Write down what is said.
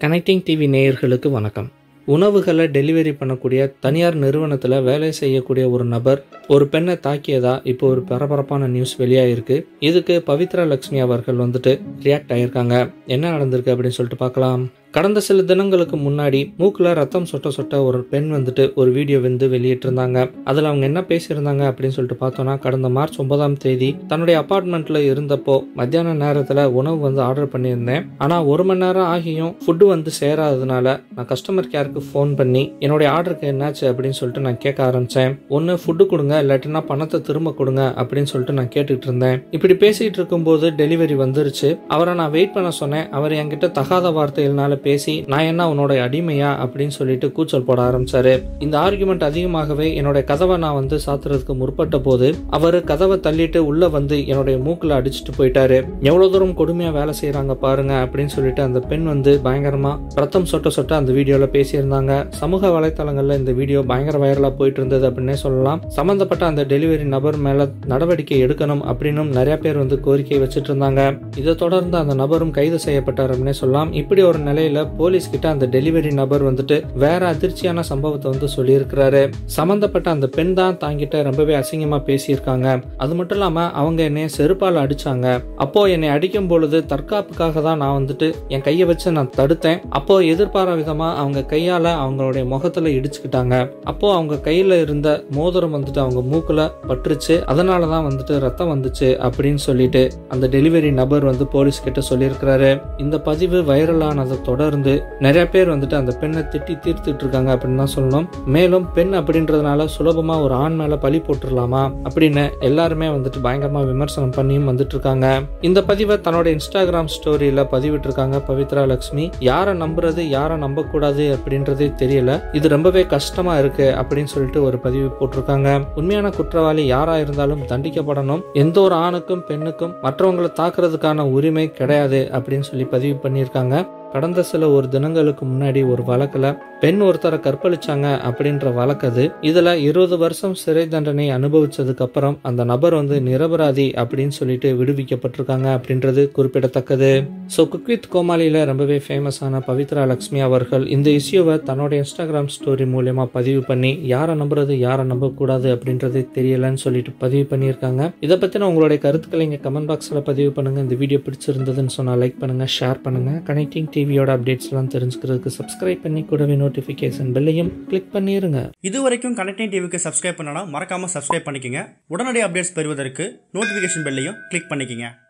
connecting TV நேயர்களுக்கு வணக்கம் உணவுகளை டெலிவரி பண்ணக்கூடிய தனியார் நிறுவனத்தில் வேலை செய்யக்கூடிய ஒரு நபர் ஒரு பெண்ணை தாக்கியதா இப்போ ஒரு பரபரப்பான நியூஸ் வெளியாயிருக்கு இதுக்கு பவித்ரா லட்சுமி அவர்கள் வந்துட்டு ரியாக்ட் ஆயிருக்காங்க என்ன நடந்திருக்கு அப்படின்னு சொல்லிட்டு பார்க்கலாம் கடந்த சில தினங்களுக்கு முன்னாடி மூக்குல ரத்தம் சொட்ட சொட்ட ஒரு பெண் வந்துட்டு ஒரு வீடியோ வந்து வெளியிட்டிருந்தாங்க அதுல அவங்க என்ன பேசியிருந்தாங்க அப்படின்னு சொல்லிட்டு பார்த்தோம்னா கடந்த மார்ச் ஒன்பதாம் தேதி தன்னுடைய அபார்ட்மெண்ட்ல இருந்தப்போ மத்தியான நேரத்துல உணவு வந்து ஆர்டர் பண்ணியிருந்தேன் ஆனா ஒரு மணி நேரம் ஆகியும் ஃபுட்டு வந்து சேராததுனால நான் கஸ்டமர் கேருக்கு ஃபோன் பண்ணி என்னுடைய ஆர்டருக்கு என்னாச்சு அப்படின்னு சொல்லிட்டு நான் கேட்க ஆரம்பிச்சேன் ஒன்று ஃபுட்டு கொடுங்க இல்லாட்டினா பணத்தை திரும்ப கொடுங்க அப்படின்னு சொல்லிட்டு நான் கேட்டுட்டு இருந்தேன் இப்படி பேசிட்டு இருக்கும்போது டெலிவரி வந்துருச்சு அவரை நான் வெயிட் பண்ண சொன்னேன் அவர் என்கிட்ட தகாத வார்த்தைகள்னால பேசி நான் என்ன உன்னோட அடிமையா அப்படின்னு சொல்லிட்டு கூச்சல் போட ஆரம்பிச்சாரு இந்த ஆர்குமெண்ட் அதிகமாகவே என்னுடைய கதவை நான் வந்து சாத்துறதுக்கு முற்பட்ட போது அவர் கதவை தள்ளிட்டு உள்ள வந்து என்னுடைய மூக்குல அடிச்சுட்டு போயிட்டாரு எவ்வளவு தூரம் கொடுமையா வேலை செய்யறாங்க பாருங்க அப்படின்னு சொல்லிட்டு அந்த பெண் வந்து பயங்கரமா ரத்தம் சொட்ட சொட்ட அந்த வீடியோல பேசியிருந்தாங்க சமூக வலைத்தளங்கள்ல இந்த வீடியோ பயங்கர வைரலா போயிட்டு இருந்தது அப்படின்னே சொல்லலாம் சம்பந்தப்பட்ட அந்த டெலிவரி நபர் மேல நடவடிக்கை எடுக்கணும் அப்படின்னும் நிறைய பேர் வந்து கோரிக்கை வச்சுட்டு இருந்தாங்க இதை தொடர்ந்து அந்த நபரும் கைது செய்யப்பட்டார் அப்படின்னே சொல்லலாம் இப்படி ஒரு நிலையில போலீஸ் கிட்ட அந்த டெலிவரி நபர் வந்துட்டு வேற அதிர்ச்சியான சம்பவத்தை வந்து சொல்லியிருக்கிறாரு சம்பந்தப்பட்ட அந்த பெண் தான் தாங்கிட்ட ரொம்பவே அசிங்கமா பேசியிருக்காங்க அது மட்டும் இல்லாம அவங்க என்னை செருப்பால் அடிச்சாங்க அப்போ என்னை அடிக்கும் பொழுது தற்காப்புக்காக தான் நான் வந்துட்டு என் கையை வச்சு நான் தடுத்தேன் அப்போ எதிர்பாரா விதமா அவங்க கையால அவங்களுடைய முகத்துல இடிச்சுக்கிட்டாங்க அப்போ அவங்க கையில இருந்த மோதிரம் வந்துட்டு அவங்க மூக்குல பட்டுருச்சு அதனால தான் வந்துட்டு ரத்தம் வந்துச்சு அப்படின்னு சொல்லிட்டு அந்த டெலிவரி நபர் வந்து போலீஸ் கிட்ட சொல்லியிருக்கிறாரு இந்த பதிவு வைரல் ஆனதை தொடர்ந்து நிறைய பேர் வந்துட்டு அந்த பெண்ணை திட்டி தீர்த்துட்டு இருக்காங்க அப்படின்னு தான் சொல்லணும் மேலும் பெண் அப்படின்றதுனால சுலபமா ஒரு ஆண் மேல பழி போட்டுடலாமா அப்படின்னு எல்லாருமே வந்துட்டு பயங்கரமா விமர்சனம் பண்ணியும் வந்துட்டு இருக்காங்க இந்த பதிவை தன்னோட இன்ஸ்டாகிராம் ஸ்டோரியில பதிவிட்டிருக்காங்க பவித்ரா லட்சுமி யாரை நம்புறது யாரை நம்ப கூடாது அப்படின்றதே தெரியல இது ரொம்பவே கஷ்டமா இருக்கு அப்படின்னு சொல்லிட்டு ஒரு பதிவு போட்டிருக்காங்க உண்மையான குற்றவாளி யாரா இருந்தாலும் தண்டிக்கப்படணும் எந்த ஒரு ஆணுக்கும் பெண்ணுக்கும் மற்றவங்களை தாக்குறதுக்கான உரிமை கிடையாது அப்படின்னு சொல்லி பதிவு பண்ணியிருக்காங்க கடந்த சில ஒரு தினங்களுக்கு முன்னாடி ஒரு வழக்குல பெண் ஒருத்தரை கற்பழிச்சாங்க அப்படின்ற வழக்கு அது இதுல இருபது வருஷம் சிறை தண்டனை அனுபவிச்சதுக்கு அப்புறம் அந்த நபர் வந்து நிரபராதி அப்படின்னு சொல்லிட்டு விடுவிக்கப்பட்டிருக்காங்க அப்படின்றது குறிப்பிடத்தக்கது ஸோ குக்வித் கோமாளியில ரொம்பவே ஃபேமஸான பவித்ரா லட்சுமி அவர்கள் இந்த இஷ்யூவை தன்னோட இன்ஸ்டாகிராம் ஸ்டோரி மூலியமா பதிவு பண்ணி யாரை நம்புறது யாரை நம்பக்கூடாது அப்படின்றது தெரியலன்னு சொல்லிட்டு பதிவு பண்ணியிருக்காங்க இதை பத்தின உங்களுடைய கருத்துக்களை இங்க கமெண்ட் பாக்ஸ்ல பதிவு பண்ணுங்க இந்த வீடியோ பிடிச்சிருந்ததுன்னு சொன்னா லைக் பண்ணுங்க ஷேர் பண்ணுங்க கனெக்டிங் டிவியோட அப்டேட்ஸ்லாம் தெரிஞ்சுக்கிறதுக்கு சப்ஸ்கிரைப் பண்ணி கூடவே நோட்டிஃபிகேஷன் பெல்லையும் கிளிக் பண்ணிருங்க இது வரைக்கும் கனெக்டிங் டிவிக்கு சப்ஸ்கிரைப் பண்ணனா மறக்காம சப்ஸ்கிரைப் பண்ணிக்கங்க உடனடி அப்டேட்ஸ் பெறுவதற்கு நோட்டிஃபிகேஷன் பெல்லையும் கிளிக் பண்ணிக்கங்க